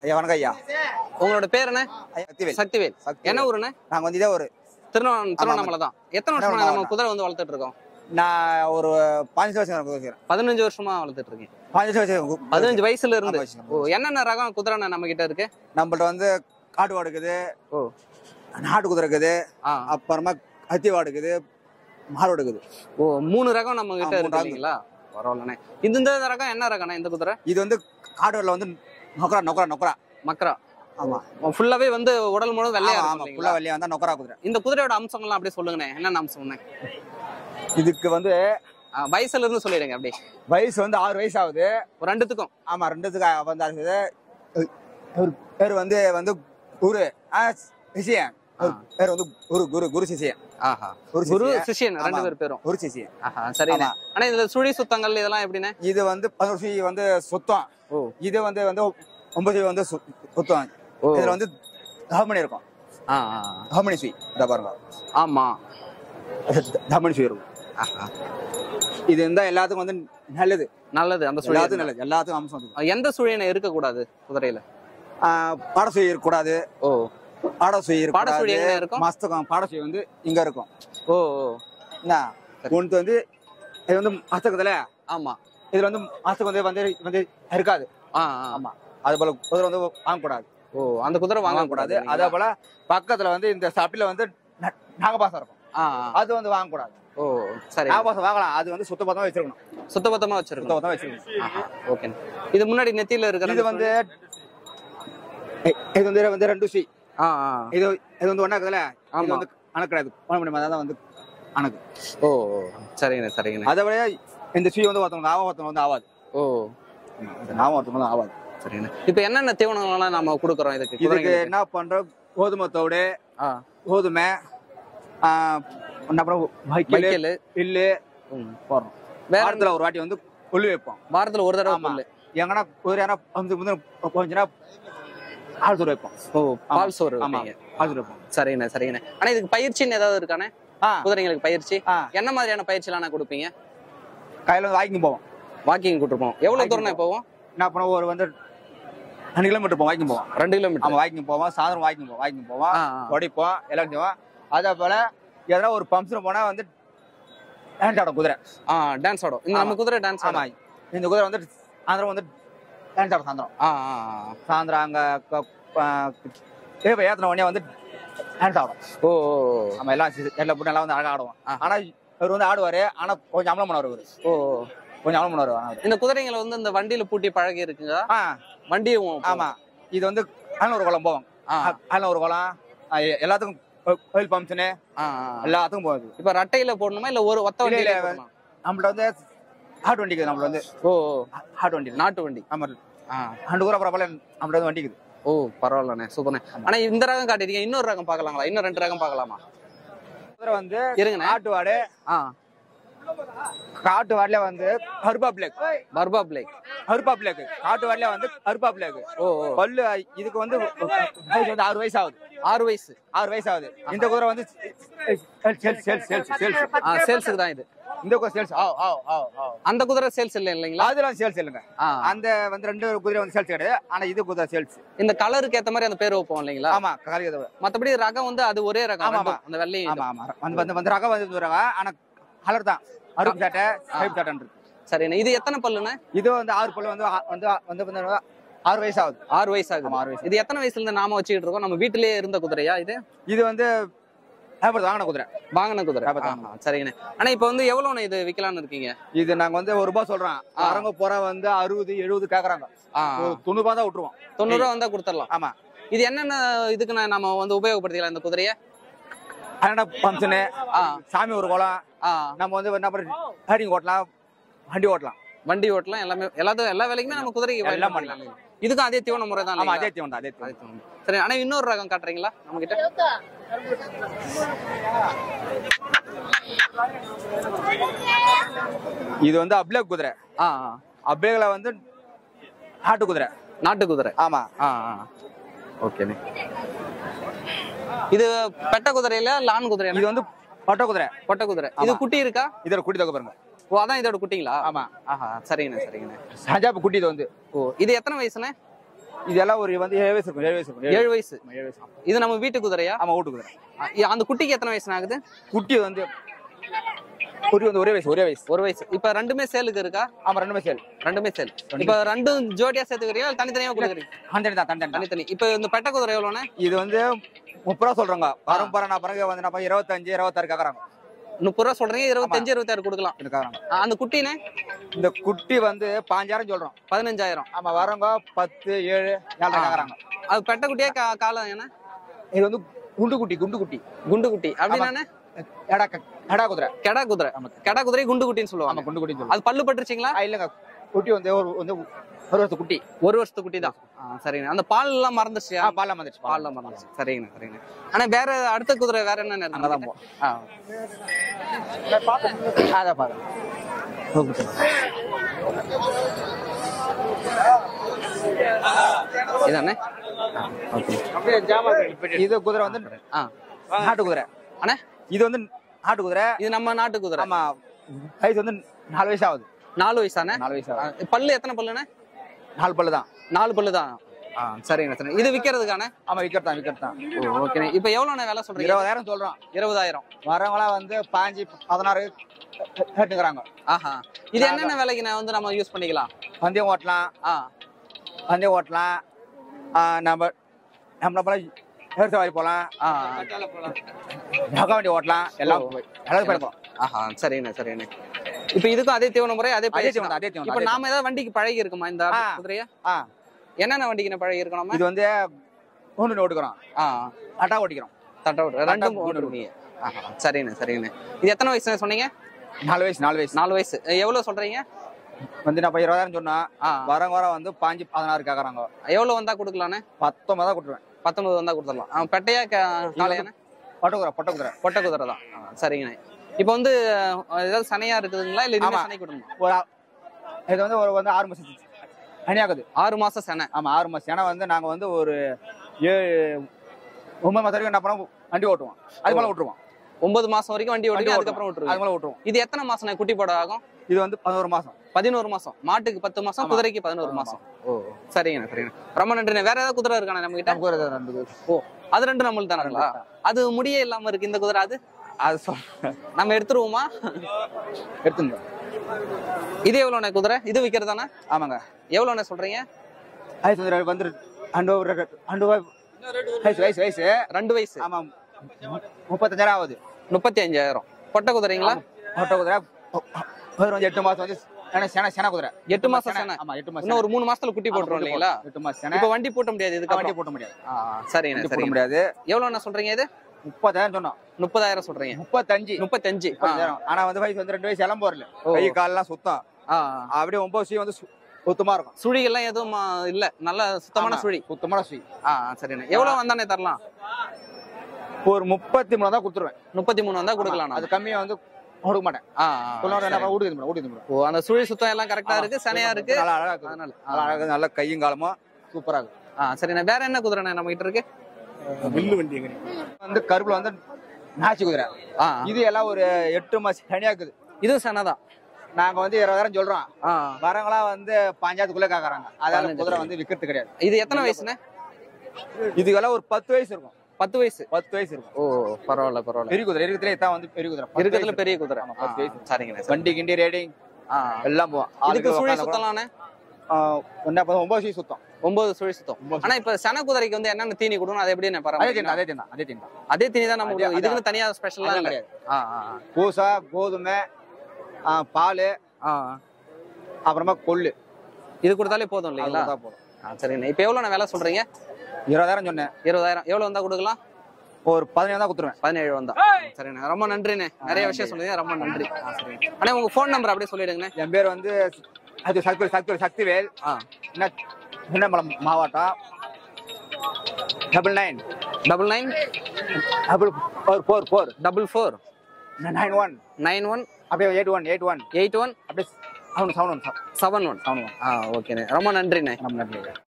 ஐயா வணக்கம் ஐயா உங்களோட பேர் என்ன ஐயா சக்திவேல் சக்திவேல் சக்திவேல். என்ன ஊருண்ணே நாங்க வந்து இதே ஒரு திருவண்ணா திருவண்ணாமலை தான் எத்தனை வருஷமா திருவண்ணாமலை நம்ம குதிரை வந்து வளர்த்துட்டு இருக்கோம் நான் ஒரு பதினஞ்சு வருஷம் எனக்கு வச்சுக்கிறேன் பதினஞ்சு வருஷமா வளர்த்துட்டு இருக்கீங்க பதினஞ்சு வருஷம் பதினஞ்சு வயசுல இருந்து ஆமா, வச்சுக்கிறேன். ஓ என்னென்ன ரகம் குதிரை நம்ம கிட்ட இருக்கு நம்மள்ட்ட வந்து காட்டு வாடு இருக்குது ஓ. நாட்டு குதிரை இருக்குது ஆ அப்புறமா கத்தி வாடு இருக்குது மாடு வாடு இருக்குது ஓ மூணு ரகம் நம்ம கிட்ட ஆ, மூணு இருக்கு ரகம். இல்லைங்களா பரவாயில்லண்ணே இந்த இந்த ரகம் என்ன ரகம்ண்ணே இந்த குதிரை இது வந்து காடு வாடுல வந்து நொக்கரா நொக்கரா நொக்கரா மக்கரா ஆமா ஃபுல்லாவே வந்து உடல் முழுவதும் வெள்ளையா ஆமா இருக்கும் ஆமா இல்லைங்களா? ஃபுல்லா வெள்ளையா வந்தா நொக்கரா குதிரை இந்த குதிரையோட அம்சங்கள்லாம் அப்படியே சொல்லுங்கண்ணே என்னென்ன அம்சம்ண்ணே இதுக்கு வந்து ஆ, வயசுல இருந்து சொல்லிடுங்க அப்படியே வயசு வந்து ஆறு வயசு ஆகுது ஒரு ரெண்டுத்துக்கும் ஆமா ரெண்டுத்துக்கு வந்து இருக்குது ஒரு பேர் வந்து வந்து குரு ஆ, சிசியன் ஒரு பேர் வந்து குரு குரு குரு சிசியன் ஆஹா குரு குரு சிசியன் சிஷியன் ரெண்டு ஆமா. பேர் பேரும் குரு சிசியன் ஆஹா சரிண்ணே ஆமா. ஆனா இதுல சுழி சுத்தங்கள் இதெல்லாம் எப்படிண்ணே இது வந்து பதினோரு சுழி வந்து சுத்தம் ஓ இது வந்து வந்து ஒன்பது சுழி வந்து சு- சுத்தம் ஓ இதுல வந்து தகமணி இருக்கும் ஆ ஆ, ஆ. தகமணி சுழி இத பாருங்க ஆமா தகமணி சுழி இருக்கும் ஆஹா. இது இருந்தா எல்லாத்துக்கும் வந்து நல்லது நல்லது அந்த சுழி எல்லாத்துக்கும் நல்லது எல்லாத்துக்கும் அம்சம் வந்து எந்த சுழியனை இருக்க கூடாது குதிரையில பாட சுழி இருக்கக்கூடாது ஓ பாட சுழி பாட சுழி இருக்கக்கூடாது எங்க இருக்கும் மஸ்தகம் பாட சுழி வந்து இங்க இருக்கும் ஓ ஓ என்ன சரி. ஒன்று வந்து இது வந்து மஸ்தகத்துல ஆமா இதுல வந்து மஸ்தகம் வந்து வந்து வந்து இருக்காது ஆ ஆ. ஆமா அது போல குதிரை வந்து வாங்கக்கூடாது ஓ அந்த குதிரை வாங்க வாங்கக்கூடாது கூடாது அதே போல பக்கத்துல வந்து இந்த சப்பில வந்து ந- நாகபாசம் இருக்கும் ஆ ஆ. அது வந்து வாங்கக்கூடாது ஓ சரி நாகபாசம் வாங்கலாம் அது வந்து சுத்தபத்தமா வச்சிருக்கணும் சுத்தபத்தமா வச்சிருக்கோம் சுத்தபத்தமா வச்சிருக்கணும் ஆஹா ஓகே இது முன்னாடி நெத்தியில இருக்கிற இது வந்து இ- இது வந்து வந்து ரெண்டு சி ஆ ஆ இது இது வந்து ஒண்ணா இருக்குதுல்ல இது ஆமா வந்து அணக்கு கிடையாது பண்ண முடியுமா அதான் வந்து அணக்கு ஓ ஓ. சரிங்கண்ணே சரிங்கண்ணே அதை விட இந்த சுய் வந்து ஒருத்தவங்க ஆவா ஒருத்தவங்க வந்து ஆகாது ஓ இந்த நாம ஒருத்தவங்க ஆகாது சரிங்கண்ணே இப்போ என்னென்ன தீவனங்கள்லாம் நம்ம கொடுக்குறோம் இதுக்கு இதுக்கு குதிரைங்களுக்கு? என்ன பண்றோம் கோதுமை தோடு ஆ கோதுமை ஆ, அப்புறம் வைக்கல் வைக்கல் பில்லு ம். போடுறோம் வேற வாரத்துல ஒரு வாட்டி வந்து புல்லு வைப்போம் வாரத்துல ஒரு தடவை ஆமா. புல்லு எங்கன்னா ஒரு யாரா வந்து வந்து கொஞ்ச நேரம் ஆள் தூர் வைப்போம் ஓ பால் சோறு ஆமா. வைப்பீங்க. ஆள் தூர் வைப்போம் சரிண்ணே சரிண்ணே ஆனா இதுக்கு பயிற்சின்னு ஏதாவது இருக்கானே ஆ குதிரைங்களுக்கு பயிற்சி ஆ என்ன மாதிரியான பயிற்சிலாம் நான் கொடுப்பீங்க கையில வந்து வாக்கிங் போவோம் வாக்கிங் கூட்டிருப்போம் எவ்வளவு Walking தூரம் போவோம் என்ன பண்ணுவோம் ஒரு வந்து ரெண்டு கிலோமீட்டர் போவோம் வாக்கிங் போவோம் ரெண்டு கிலோமீட்டர் ஆமா வாக்கிங் போவோம் சாயந்தரம் வாக்கிங் போவோம் வாக்கிங் போவோம் ஆ ஆ. உடைப்போம் எல்லாம் செய்வோம் அதே போல எதனா ஒரு பம்ப்ஸில் போனா வந்து டான்ஸ் ஆடும் குதிரை ஆ டான்ஸ் ஆடும் இந்த நம்ம ஆமா. குதிரை டான்ஸ் ஆமா ஆடும் இந்த குதிரை வந்து சாயந்தரம் வந்து டான்ஸ் ஆடும் சாயந்தரம் ஆ ஆ ஆ. சாயந்தரம் அங்க க- ப- ஏப்ப ஏத்தின உடனே வந்து டான்ஸ் ஆடும் ஓ ஓ, ஓ. நம்ம எல்லாம் சி- எல்லா பொண்ணு எல்லாம் வந்து அழகா ஆடுவோம் ஆ. ஆனா இவர் வந்து ஆடுவாரு ஆனா கொஞ்சம் அமலம் பண்ணுவார் இவரு ஓ ஓ. கொஞ்சம் அமலம் பண்ணுவார் ஆனா அவரு. இந்த குதிரைங்களை வந்து இந்த வண்டியில பூட்டி பழகி இருக்குங்க ஆ வண்டியும் போகும். ஆமா இது வந்து அதில் ஒரு குளம் போவோம் ஆ அதில் ஒரு குளம் ஆ, எ- எல்லாத்துக்கும் கோ- கோயில் ஃபங்க்ஷனு ஆ, ஆ. எல்லாத்துக்கும் போகுது இப்ப ரட்டையில போடணுமா இல்ல ஒரு ஒத்த இல்ல, வண்டியில இல்ல. போடணுமா? நம்மள்ட்ட வந்து ஹாட் வண்டிக்குது நம்மள வந்து ஓ ஓ. ஹாட் வண்டி நாட்டு வண்டி ஆமா ஆ ரெண்டு ஊரா பரவாயில்ல நம்மள்ட்ட வந்து வண்டிக்குது ஓ பரவாயில்லண்ணே சூப்பர்ண்ணே ஆனா இந்த ரகம் காட்டிருக்கீங்க இன்னொரு ரகம் பார்க்கலாங்களா இன்னும் ரெண்டு ரகம் பார்க்கலாமா குதிரை வந்து இருங்கண்ணே காட்டு வாடு ஆ காட்டு வாடுல வந்து கருப்பா பிளேக் பர்பா பிளேக் கருப்பா பிளேக் காட்டு வாடுல வந்து கருப்பா பிளேக் ஓ ஓ பல்லு இதுக்கு வந்து வயசு வந்து ஆறு வயசு ஆகுது ஆறு வயசு ஆறு வயசு ஆகுது இந்த குதிரை வந்து சேல்ஸ் சேல்ஸ் சேல்ஸ் சேல்ஸ் ஆ சேல்ஸுக்கு தான் இது இந்த குதிரை சேல்ஸ் ஆ ஆ ஆ ஆ அந்த குதிரை சேல்ஸ் இல்லை இல்லைங்களா அதெல்லாம் சேல்ஸ் இல்லைங்க ஆ அந்த வந்து ரெண்டு குதிரை வந்து சேல்ஸ் கிடையாது ஆனா இது குதிரை சேல்ஸ் இந்த கலருக்கு ஏத்த மாதிரி அந்த பேர் வைப்போம் இல்லைங்களா ஆமா காலி குதிரை மத்தபடி ரகம் வந்து அது ஒரே ரகம் ஆமா, ரெண்டும். அந்த வெள்ளையும் ஆமா ஆமா வந்து வந்து வந்து ரகம் வந்து ரகம் ஆனா கலர் தான் அருப்பு சட்டை சைப் சட்டைன்னு இருக்கு சரிண்ணே இது எத்தனை பல்லுண்ணே இது வந்து ஆறு பல்லு வந்து ஆ- வந்து வந்து வந்து ஆறு வயசு ஆகுது ஆறு வயசு ஆகுது ஆமா, ஆறு வயசு. இது எத்தனை வயசுல இருந்து நாம வச்சுக்கிட்டு இருக்கோம் நம்ம வீட்டிலேயே இருந்த குதிரையா இது இது வந்து வியாபாரத்து வாங்கின குதிரை வாங்கின குதிரை வியாபாரத்து ஆஹா, சரிங்கண்ணே ஆனா இப்போ வந்து எவ்வளவுண்ணே இது விக்கலாம்னு இருக்கீங்க இது நாங்க வந்து ஒரு ரூபாய் சொல்றோம் ஆ. அரங்க போற வந்து அறுபது எழுபது கேக்குறாங்க ஆ ஒரு தொண்ணூறு ரூபாய் தான் விட்டுருவோம் தொண்ணூறு ரூபா வந்தா கொடுத்துடலாம் ஆமா இது என்னென்ன இதுக்கு நான் நம்ம வந்து உபயோகப்படுத்திக்கலாம் இந்த குதிரைய கன்னட ஃபங்க்ஷனு ஆ சாமி ஒரு குளம் ஆ நம்ம வந்து என்ன பண்ண ஹேடிங் ஓட்டலாம் வண்டி ஓட்டலாம் வண்டி ஓட்டலாம் எல்லாமே எல்லாத்தையும் எல்லா வேலைக்குமே நம்ம குதிரைக்கு எல்லாம் பயன்படுத்தலாம். இதுக்கும் அதே தீவன முறை தான் ஆமா இல்லைங்களா? அதே தீவனம் தான் அதே அதே தீவனம் தீவனம். சரி ஆனா இன்னொரு ரகம் காட்டுறீங்களா நம்ம கிட்ட இது வந்து அப்ளேக் குதிரை ஆ ஆ. அப்ளேக்ல வந்து நாட்டு குதிரை நாட்டு குதிரை ஆமா ஆ ஆ ஓகேண்ணே இது பெட்ட குதிரையில லான் குதிரை இது வந்து பட்ட குதிரை பொட்டை குதிரை இது ஆமா. குட்டி இருக்கா இதோட குட்டி தொகை பாருங்க ஓ அதான் இதோட குட்டிங்களா ஆமா ஆஹா சரிங்கண்ணே சரிங்கண்ணே சஞ்சாப் குட்டி இது வந்து ஓ இது எத்தனை வயசுண்ணே இது எல்லாம் ஒரு வந்து ஏழு வயசு இருக்கும் ஏழு வயசு இருக்கும் ஏழு வயசு ஆமா, ஏழு வயசு ஆமா. இது நம்ம வீட்டு குதிரையா ஆமா வீட்டு குதிரை ஆ, இ- அந்த குட்டிக்கு எத்தனை வயசு ஆகுது குட்டி வந்து குட்டி வந்து ஒரே வயசு ஒரே வயசு ஒரு வயசு இப்ப ரெண்டுமே சேலுக்கு இருக்கா ஆமா ரெண்டுமே சேல் ரெண்டுமே சேல் இப்ப ரெண்டும் ஜோடியா சேர்த்துக்கிறீங்க இல்ல தனித்தனியா கொடுக்குறீங்க தனி தான் தனி தான் தனித்தனி இப்ப இந்த பெட்ட குதிரை எவ்வளோண்ணே இது வந்து முப்பது ரூபா சொல்றாங்க பரம்பரை நான் பிறகு வந்து நம்ம இருபத்தஞ்சு இருபத்தாறு கேக்குறாங்க முப்பது ரூபா சொல்றீங்க இருபத்தஞ்சு இருபத்தாறு கொடுக்கலாம் இருக்காங்க ஆ, அந்த குட்டினே இந்த குட்டி வந்து பாஞ்சாயிரம் சொல்றோம் பதினஞ்சாயிரம் ஆமா வரவங்க பத்து ஏழு ஏழரை கேக்குறாங்க அது பெட்ட குட்டியா கா- காலம் என்ன இது வந்து குண்டு குட்டி குண்டு குட்டி குண்டு குட்டி அப்படின்னா எடா க- எடா குதிரை கெடா குதிரை ஆமா. கெடா குதிரை குண்டு குட்டின்னு ஆமா சொல்லுவாங்க குண்டு குட்டி சொல்லுவாங்க அது பல்லு பட்டுருச்சிங்களா ஆ, இல்லங்க குட்டி வந்து ஒரு வந்து ஒரு வருஷத்து குட்டி ஒரு வருஷத்து குட்டி தான் சரிங்க அந்த பால் எல்லாம் மறந்துச்சியா ஆ பால்லாம் வந்துச்சு பால் எல்லாம் மறந்துச்சு சரிங்கண்ணா சரிங்கண்ணா ஆனா வேற அடுத்த குதிரை வேற என்ன அங்கதான் இருக்கு போ ஆ. அதான் பாருங்க இதானே ஓகே இது குதிரை வந்து ஆ நாட்டு குதிரை அண்ணே இது வந்து நாட்டு குதிரை இது நம்ம நாட்டு குதிரை ஆமா வயசு வந்து நாலு வயசு ஆகுது நாலு வயசானே நாலு வயசு ஆகுது ஆ, பல்லு எத்தனை பல்லுண்ணே நாலு பல்லு தான் நாலு பல்லு தான் ஆ சரிங்கண்ணா சரி இது விற்கிறதுக்கானே ஆமா விக்கெட் தான் விக்கெட் தான் ஓகேண்ணே இப்போ எவ்வளோண்ணே விலை சொல்றீங்க இருபதாயிரம் சொல்றோம் இருபதாயிரம் வரவங்களாம் வந்து பாஞ்சு பதினாறு கேட்டுக்கிறாங்க ஆஹா இது என்னென்ன விலைக்கு நான் வந்து நம்ம யூஸ் பண்ணிக்கலாம் பந்தயம் ஓட்டலாம் ஆ பந்தயம் ஓட்டலாம் ஆ, நம்ம நம்ம போல ஏர் சவாரி போகலாம் ஆ நகை வண்டி ஓட்டலாம் எல்லாம் எல்லாரும் போயிருக்கோம் ஆஹா சரிண்ணே சரிண்ணே இப்போ இதுக்கும் அதே தீவன முறை அதே அதே பயிற்சி தீவனம், அதே தீவனம், இப்போ அதே நாம ஏதாவது வண்டிக்கு பழகி இருக்குமா இந்த ஆ. குதிரையா ஆ என்னென்ன வண்டிக்கு பழகி இருக்கோம் நம்ம இது வந்து ஒன்று ஓட்டுக்கிறோம் ஆ அட்டா ஓட்டிக்கிறோம் தட்டை விட்டு ரெண்டும் மூணு ஓட்டுருக்கீங்க ஆஹா சரிண்ணே சரிண்ணே இது எத்தனை வயசுண்ணே சொன்னீங்க நாலு வயசு நாலு வயசு நாலு வயசு எவ்வளவு சொல்றீங்க வந்து நான் இப்போ இருபதாயிரம் சொன்னா ஆ வரவங்க வர வந்து பாஞ்சு பதினாறு கேட்குறாங்க எவ்வளவு வந்தா கொடுக்கலாண்ணே பத்தொன்பது தான் கொடுத்துருவேன் பத்தொன்பது வந்தா கொடுத்துடலாம் ஆ, பெட்டையா க- காளையாண்ணே பொட்டை பொட்டை குதிரை பொட்டை குதிரை தான் ஆ, சரிங்கண்ணே இப்போ வந்து அஹ், ஏதாவது சனையா இருக்குதுங்களா இல்ல இதுவுமே ஆமா. சனை கொடுமா ஒரு ஆ- இது வந்து ஒரு வந்து ஆறு மாசம் அணியாகுது ஆறு மாசம் சனை ஆமா ஆறு மாசம் ஏன்னா வந்து நாங்க வந்து ஒரு ஏழு ஒன்பது மாசம் வரைக்கும் என்ன பண்ணுவோம் வண்டி ஓட்டுவோம் அது மேல விட்டுருவோம் ஒன்பது மாசம் வரைக்கும் வண்டி வண்டி ஓட்டி ஓட்டுவோம். அதுக்கப்புறம் அது விட்டுருவீங்க மேல விட்டுருவோம் இது எத்தனை மாசம் குட்டி போட ஆகும் இது வந்து பதினோரு மாசம் பதினோரு மாசம் மாட்டுக்கு பத்து மாசம் ஆமா. குதிரைக்கு பதினோரு ஆமா. மாசம் ஓ சரிங்கண்ணா சரிங்கண்ணா ரொம்ப நன்றிண்ணே வேற ஏதாவது குதிரை இருக்காண்ணே நம்ம கிட்ட நமக்கு ஒரு ரெண்டு குதிரை. ஓ அது ரெண்டு நம்மளுக்கு தானுங்களா அது முடியே இல்லாம இருக்கு இந்த குதிரை அது அது சொல் நம்ம எடுத்துருவோமா எடுத்துங்க இது எவ்வளோண்ணே குதிரை இது விற்கிறதானே ஆமாங்க எவ்வளோண்ணே சொல்றீங்க வயசு வந்து வந்து ரெண்டு ஒரு ரெண்டு வயசு வயசு வயசு ரெண்டு வயசு ஆமா முப்பத்தஞ்சாயிரம் ஆகுது முப்பத்தி அஞ்சாயிரம் பொட்டை குதிரைங்களா பொட்டை குதிரை ஒரு வந்து எட்டு மாசம் வந்து சென சென சென குதிரை எட்டு மாசம் செனை. ஆமா எட்டு மாசம் இன்னும் ஒரு மூணு மாசத்துல குட்டி போட்டுரும் இல்லைங்களா எட்டு மாசம் சென இப்ப வண்டி பூட்ட முடியாது இதுக்கு வண்டி போட்ட முடியாது சரிங்கண்ணே வண்டி போட சரிங்க முடியாது எவ்வளோண்ணே சொல்றீங்க இது முப்பதாயிரம் சொன்னோம் முப்பதாயிரம் சொல்றீங்க முப்பத்தஞ்சு முப்பத்தஞ்சு ஆ. முப்பதாயிரம் ஆனா வந்து வயசு வந்து ரெண்டு வயசு இளம் போறல ஓ. கை கால்லாம் சுத்தம் ஆ அப்படியே ஒன்பது சீ வந்து சு- சுத்தமா இருக்கும் சுழிகள்லாம் எதுவும் ஆ, இல்ல நல்ல சுத்தமான ஆமா, சுழி சுத்தமான சீ ஆ சரிண்ணே எவ்வளவு வந்தானே தரலாம் ஒரு முப்பத்தி மூணு தான் கொடுத்துருவேன் முப்பத்தி மூணு வந்தா கொடுக்கலாம் அது கம்மியா வந்து கொடுக்க மாட்டேன் ஆ சொல்லுவாங்க என்ன சரி. ஊடுது ஊடுது ஓ அந்த சுழி சுத்தம் எல்லாம் கரெக்டா இருக்கு சனையா இருக்கு நல்லா அழகா இருக்கு அதனால நல்லா அழகா இருக்கு. நல்ல கையும் காலமும் சூப்பரா இருக்கு ஆ சரிண்ணே வேற என்ன குதிரைண்ணே நம்ம கிட்ட இருக்கு வில்லு வண்டி வந்து கருப்புல வந்து நாச்சி குதிரை ஆ இது எல்லாம் ஒரு எட்டு மாசம் தனியா இருக்குது இது சனைதான் நாங்க வந்து இருபதாயிரம் சொல்றோம் ஆ வரவங்களா வந்து பஞ்சாயத்துக்குள்ள கேக்குறாங்க அதனால பதினஞ்சு குதிரை வந்து விக்கிறது கிடையாது இது எத்தனை வயசுண்ணே இதுக்கெல்லாம் ஒரு பத்து வயசு இருக்கும் பத்து வயசு பத்து வயசு இருக்கும் ஓ பரவாயில்ல பரவாயில்ல பெரிய குதிரை இருக்கிறதுலே தான் வந்து பெரிய குதிரை பத்து இருக்கிறதுல வயசு. பெரிய குதிரை ஆமா, பத்து வயசு. ஆ, சரிங்கண்ணே சரி. வண்டி கிண்டி ரேடிங் ஆ எல்லாம் போவோம் இதுக்கு ஆளுக்கு சுழி உட்கார்ந்தா கூட, சுத்தலாம்ண்ணே ஆ, ஒண்ணா பத்து, ஒன்பது சீ சுத்தம் ஒன்பது சுழி சுத்தம் ஒன்பது ஆனா இப்ப சன குதிரைக்கு வந்து என்னென்ன தீனி கொடுக்கணும் அதை எப்படி நான் அதே பராமரிக்கணும் தீன் அதே தீன் தான் அதே தீன் தான் அதே தீனி தான் நம்ம அதே- கொடுக்கணும். இதுக்குன்னு தனியா ஸ்பெஷல்லாம் அதெல்லாம் இல்ல கிடையாது ஆ ஆ ஆ. பூசா கோதுமை ஆ, பால் ஆ அப்புறமா கொள்ளு இது கொடுத்தாலே போதும் அது இல்லைங்களா கொடுத்தா போதும் ஆ, சரிண்ணே இப்போ எவ்வளோ விலை சொல்றீங்க இருபதாயிரம் சொன்னேன் இருபதாயிரம் எவ்வளோ வந்தா கொடுக்கலாம் ஒரு பதினேழு தான் கொடுத்துருவேன் பதினேழு வந்தா சரிண்ணே ரொம்ப நன்றிண்ணே நிறைய விஷயம் சொல்லுங்க ரொம்ப நன்றி ஆ, சரிண்ணே. அண்ணே உங்க ஃபோன் நம்பர் அப்படியே சொல்லிடுங்கண்ணே என் பேர் வந்து அது சக்தி சக்தி சக்திவேல் ஆ என்ன சின்னம்பலம் மாவட்டம் double nine double nine double four four four double four nine one nine one அப்படியே eight one eight one eight one அப்படியே seven one seven one seven one seven one ஆ ஓகேண்ணே ரொம்ப நன்றிண்ணே நம்ம நன்றி